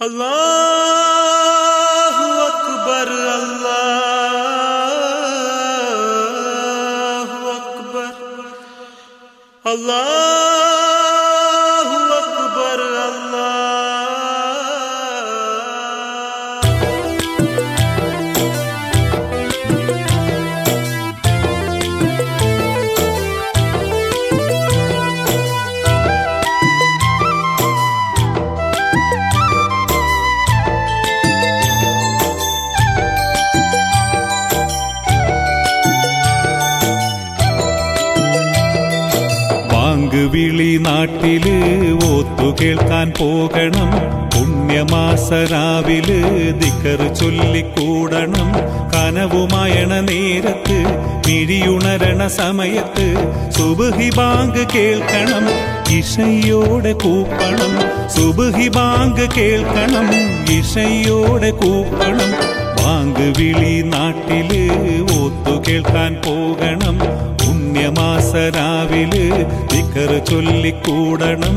അല്ലാഹു അക്ബർ അല്ലാഹു അക്ബർ അല്ലാഹു അക്ബർ അല്ലാഹ് ബാങ്ക് വിളി നാട്ടില് ഓത്തു കേൾക്കാൻ പോകണം പുണ്യമാസരാവില് ദിക്കറ് ചൊല്ലിക്കൂടണം കനവുമയണ നേരത്ത് മിഴിയുണരണ സമയത്ത് സുബഹി ബാങ്ക് കേൾക്കണം ഇഷയോടെ കൂപ്പണം സുബഹി ബാങ്ക് കേൾക്കണം ഇഷയോടെ കൂപ്പണം ബാങ്ക് വിളി നാട്ടില് ഓത്തു കേൾക്കാൻ പോകണം പുണ്യമാസരാവില് ദിക്കറ് ചൊല്ലിക്കൂടണം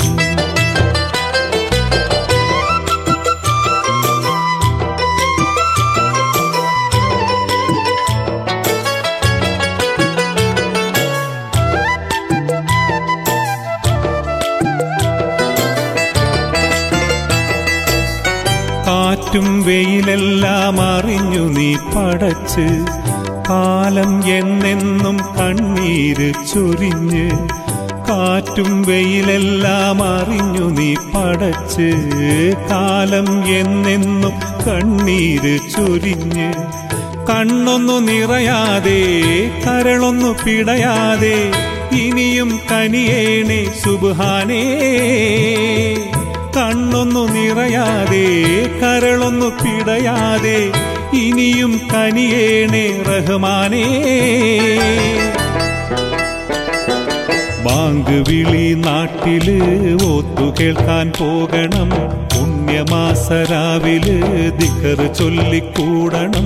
കാറ്റും വെയിലെല്ലാം അറിഞ്ഞു നീ പടച്ച് കാലം എന്നെന്നും കണ്ണീര് ചൊരിഞ്ഞ് കാറ്റും വെയിലെല്ലാം അറിഞ്ഞു നീ പടച്ച് കാലം എന്നെന്നും കണ്ണീര് ചൊരിഞ്ഞ് കണ്ണൊന്നു നിറയാതെ കരളൊന്നു പിടയാതെ ഇനിയും കനിയേണേ സുബാനേ കണ്ണൊന്നു നിറയാതെ കരളൊന്നു പിടയാതെ ഇനിയും കനിയേണേ റഹ്മാനേ ബാങ്ക് വിളി നാട്ടില് ഓത്തു കേൾക്കാൻ പോകണം പുണ്യമാസരാവില് ദിക്കറ് ചൊല്ലിക്കൂടണം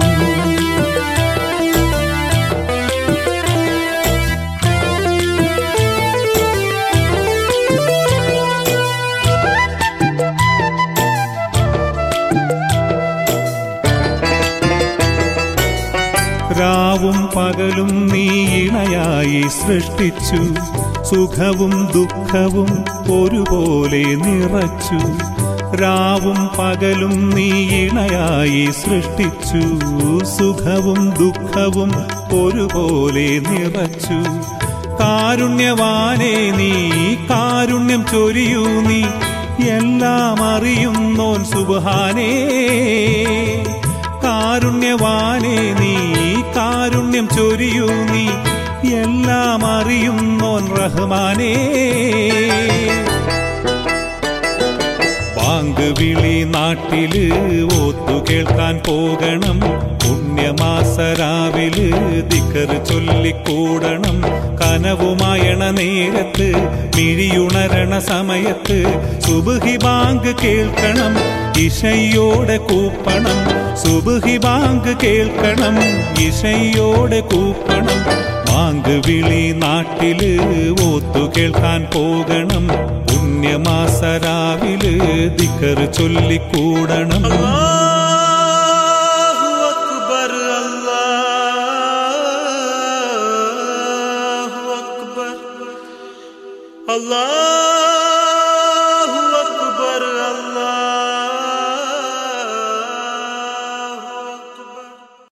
രാവും പകലും നീ ഇണയായി സൃഷ്ടിച്ചു സുഖവും ദുഃഖവും ഒരുപോലെ നിറച്ചു രാവും പകലും നീ ഇണയായി സൃഷ്ടിച്ചു സുഖവും ദുഃഖവും ഒരുപോലെ നിറച്ചു കാരുണ്യവാനേ നീ കാരുണ്യം ചൊരിയൂ നീ എല്ലാം അറിയുന്നോൻ സുബാനേ കാരുണ്യവാനേ നീ കാരുണ്യം ചൊരിയൂ നീ എല്ലാം അറിയുന്നോൻ റഹ്മാനേ ബാങ്ക് വിളി നാട്ടില് ഓത്തു കേൾക്കാൻ പോകണം പുണ്യമാസരാവില് ദിക്കറ് ചൊല്ലിക്കൂടണം കനവുമയണ നേരത്ത് മിഴിയുണരണ സമയത്ത് സുബഹി ബാങ്ക് കേൾക്കണം ഇഷയോടെ കൂപ്പണം സുബഹി ബാങ്ക് കേൾക്കണം ഇഷയോടെ കൂപ്പണം ബാങ്ക് വിളി നാട്ടില് ഓത്തു കേൾക്കാൻ പോകണം പുണ്യമാസരാവില് ദിക്കറ് ചൊല്ലിക്കൂടണം അല്ലാഹു അക്ബർ അല്ലാഹു അക്ബർ അല്ലാഹു